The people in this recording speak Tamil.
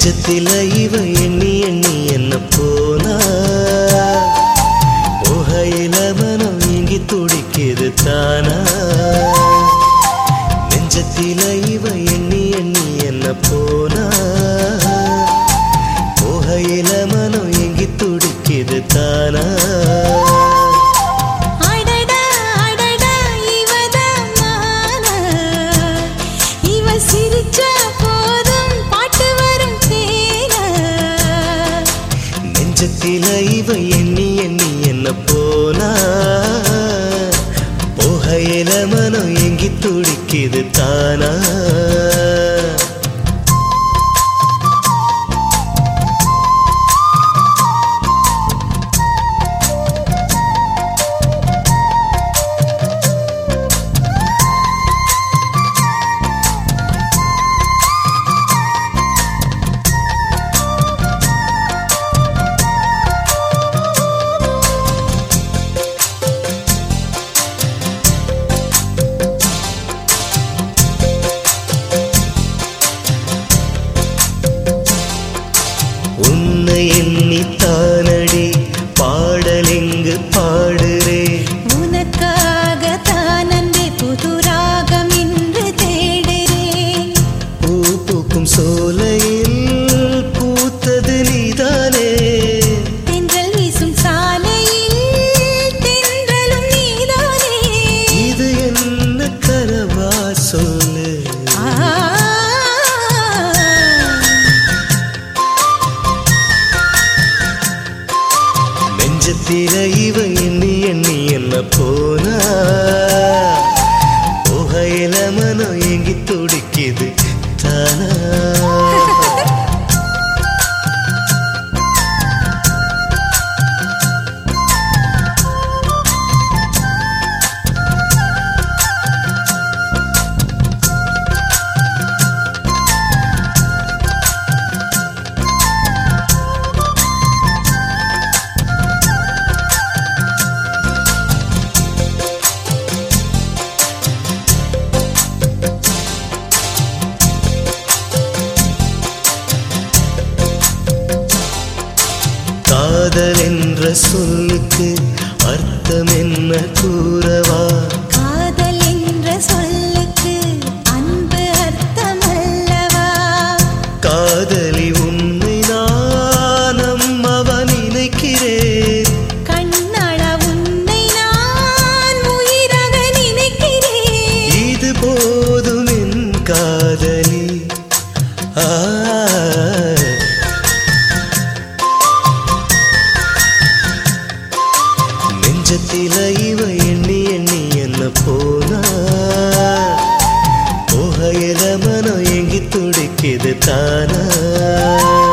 நெஞ்சத்தில இவ எண்ணி எண்ணி என்ன போனா புகையில மனம் இங்கி துடிக்குது தானா நெஞ்சத்தில இவ எண்ணி எண்ணி என்ன போனா புகையில மனம் இங்கி துடிக்குது தானா அடடா அடடா இவதான் நானா இவ சிரிச்சா போதும் பாட்டு வரும் தேனா நெஞ்சத்தில இவ எண்ணி எண்ணி என்ன போனா புகையில மனம் எங்கி துடிக்குது தானா உன்னை எண்ணி தானடி பாடலெங்கு பாடுறேன் உனக்காக தான் அன்பே புது ராகம் இன்று தேடுறேன் பூ பூக்கும் சோலையில் பூத்தது நீதானே தென்றல் வீசும் சாலையில் தென்றலும் நீதானே இது என்ன கனவா சொல்லு ஆ நெஞ்சத்தில இவ எண்ணி எண்ணி என்ன போனா புகையில மனம் எங்கி துடிக்குது தானா காதல் என்ற சொல்லுக்கு அர்த்தம் என்ன கூறவா காதல் என்ற சொல்லுக்கு அன்பு அர்த்தமல்லவா காதலி உண்மை நான் அம்மவ நினைக்கிறேன் கண்ணாள உன்னை நான் உயிராக நினைக்கிறேன் இது போதும் என் காதலி ஆ நெஞ்சத்தில இவ எண்ணி எண்ணி என்ன போனா புகையில மனம் எங்கி துடிக்குது தானா